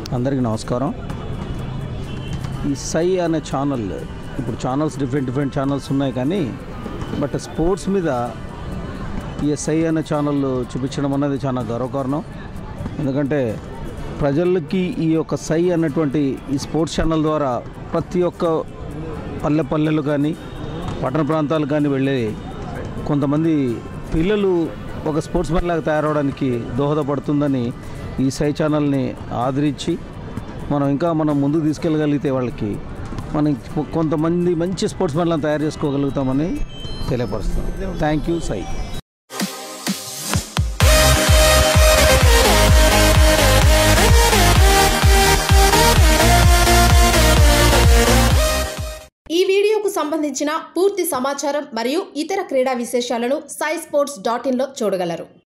అందరికీ నమస్కారం ఈ సై అనే ఛానల్ ఇప్పుడు ఛానల్స్ డిఫరెంట్ డిఫరెంట్ ఛానల్స్ ఉన్నాయి కానీ బట్ స్పోర్ట్స్ మీద ఈ సై అనే ఛానల్ చూపించడం అనేది చాలా గర్వకారణం ఎందుకంటే ప్రజలకి ఈ యొక్క సై అన్నటువంటి ఈ స్పోర్ట్స్ ఛానల్ ద్వారా ప్రతి ఒక్క పల్లె పల్లెలు కానీ పట్టణ ప్రాంతాలు కానీ వెళ్ళే కొంతమంది పిల్లలు ఒక స్పోర్ట్స్ మ్యాన్ లాగా తయారవడానికి దోహదపడుతుందని ఈ సై ఛానల్ని ఆదరించి మనం ఇంకా మనం ముందుకు తీసుకెళ్ళగలిగితే వాళ్ళకి మనం కొంతమంది మంచి స్పోర్ట్స్ మ్యాన్లను తయారు చేసుకోగలుగుతామని తెలియపరుస్తాం థ్యాంక్ యూ సై ఈ వీడియోకు సంబంధించిన పూర్తి సమాచారం మరియు ఇతర క్రీడా విశేషాలను సై స్పోర్ట్స్ డాట్ ఇన్లో చూడగలరు